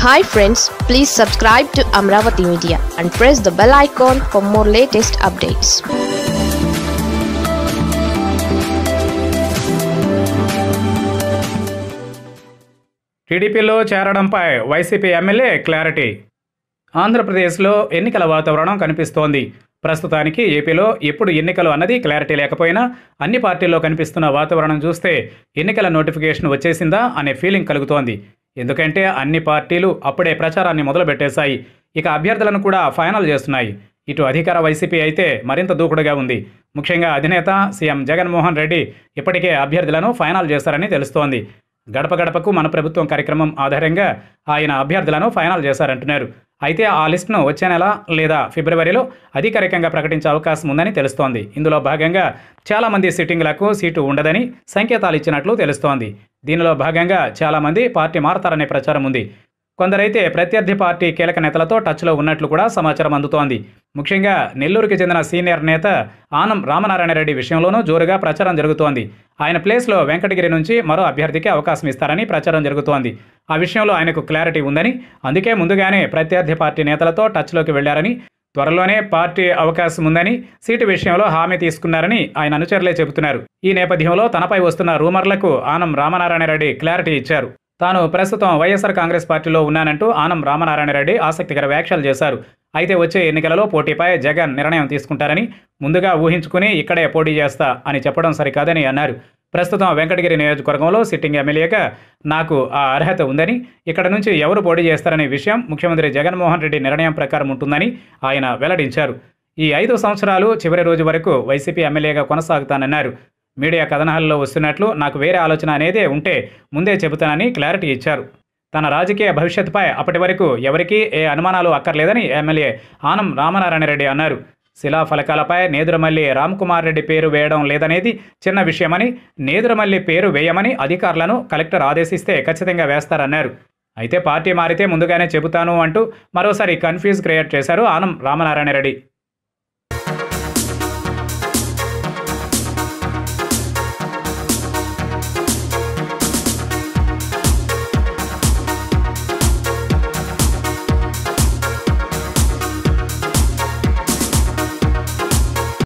hi friends please subscribe to Amaravati media and press the bell icon for more latest updates టీడీపీలో చేరడంపై YCP MLA clarity ఆంధ్రప్రదేశ్లో ఎన్నికల వాతావరణం కనిపిస్తోంది ప్రస్తుతానికి ఏపీలో ఎప్పుడు ఎన్నికలు అన్నది క్లారిటీ లేకపోయినా అన్ని పార్టీల్లో కనిపిస్తున్న వాతావరణం చూస్తే ఎన్నికల నోటిఫికేషన్ వచ్చేసిందా అనే ఫీలింగ్ కలుగుతోంది ఎందుకంటే అన్ని పార్టీలు అప్పుడే ప్రచారాన్ని మొదలుపెట్టేశాయి ఇక అభ్యర్థులను కూడా ఫైనల్ చేస్తున్నాయి ఇటు అధికార వైసీపీ అయితే మరింత దూకుడుగా ఉంది ముఖ్యంగా అధినేత సీఎం జగన్మోహన్ రెడ్డి ఇప్పటికే అభ్యర్థులను ఫైనల్ చేశారని తెలుస్తోంది గడప గడపకు మన ప్రభుత్వం కార్యక్రమం ఆధారంగా ఆయన అభ్యర్థులను ఫైనల్ చేశారంటున్నారు అయితే ఆ లిస్టును వచ్చే నెల లేదా ఫిబ్రవరిలో అధికారికంగా ప్రకటించే అవకాశం ఉందని తెలుస్తోంది ఇందులో భాగంగా చాలామంది సిట్టింగ్లకు సీటు ఉండదని సంకేతాలు ఇచ్చినట్లు తెలుస్తోంది దీనిలో భాగంగా చాలామంది పార్టీ మారతారనే ప్రచారం ఉంది కొందరైతే ప్రత్యర్థి పార్టీ కీలక నేతలతో టచ్లో ఉన్నట్లు కూడా సమాచారం అందుతోంది ముఖ్యంగా నెల్లూరుకి చెందిన సీనియర్ నేత ఆనం రామనారాయణ రెడ్డి విషయంలోనూ జోరుగా ప్రచారం జరుగుతోంది ఆయన ప్లేస్లో వెంకటగిరి నుంచి మరో అభ్యర్థికి అవకాశం ఇస్తారని ప్రచారం జరుగుతోంది ఆ విషయంలో ఆయనకు క్లారిటీ ఉందని అందుకే ముందుగానే ప్రత్యర్థి పార్టీ నేతలతో టచ్లోకి వెళ్లారని త్వరలోనే పార్టీ అవకాశం ఉందని సీటు విషయంలో హామీ తీసుకున్నారని ఆయన అనుచరులే చెబుతున్నారు ఈ నేపథ్యంలో తనపై వస్తున్న రూమర్లకు ఆనం రామనారాయణ రెడ్డి క్లారిటీ ఇచ్చారు తాను ప్రస్తుతం వైఎస్ఆర్ కాంగ్రెస్ పార్టీలో ఉన్నానంటూ ఆనం రామనారాయణ రెడ్డి ఆసక్తికర వ్యాఖ్యలు చేశారు అయితే వచ్చే ఎన్నికలలో పోటీపై జగన్ నిర్ణయం తీసుకుంటారని ముందుగా ఊహించుకుని ఇక్కడే పోటీ చేస్తా అని చెప్పడం సరికాదని అన్నారు ప్రస్తుతం వెంకటగిరి నియోజకవర్గంలో సిట్టింగ్ ఎమ్మెల్యేగా నాకు ఆ అర్హత ఉందని ఇక్కడ నుంచి ఎవరు పోటీ చేస్తారనే విషయం ముఖ్యమంత్రి జగన్మోహన్ రెడ్డి నిర్ణయం ప్రకారం ఉంటుందని ఆయన వెల్లడించారు ఈ ఐదు సంవత్సరాలు చివరి రోజు వరకు వైసీపీ ఎమ్మెల్యేగా కొనసాగుతానన్నారు మీడియా కథనాల్లో వస్తున్నట్లు నాకు వేరే ఆలోచన అనేదే ఉంటే ముందే చెబుతానని క్లారిటీ ఇచ్చారు తన రాజకీయ భవిష్యత్తుపై అప్పటి వరకు ఎవరికీ ఏ అనుమానాలు అక్కర్లేదని ఎమ్మెల్యే ఆనం రామనారాయణ రెడ్డి అన్నారు శిలా ఫలకాలపై నేదురమల్లి రామ్కుమార్ రెడ్డి పేరు వేయడం లేదనేది చిన్న విషయమని నేదురమల్లి పేరు వేయమని అధికారులను కలెక్టర్ ఆదేశిస్తే ఖచ్చితంగా వేస్తారన్నారు అయితే పార్టీ మారితే ముందుగానే చెబుతాను అంటూ మరోసారి కన్ఫ్యూజ్ క్రియేట్ చేశారు ఆనం రామనారాయణ రెడ్డి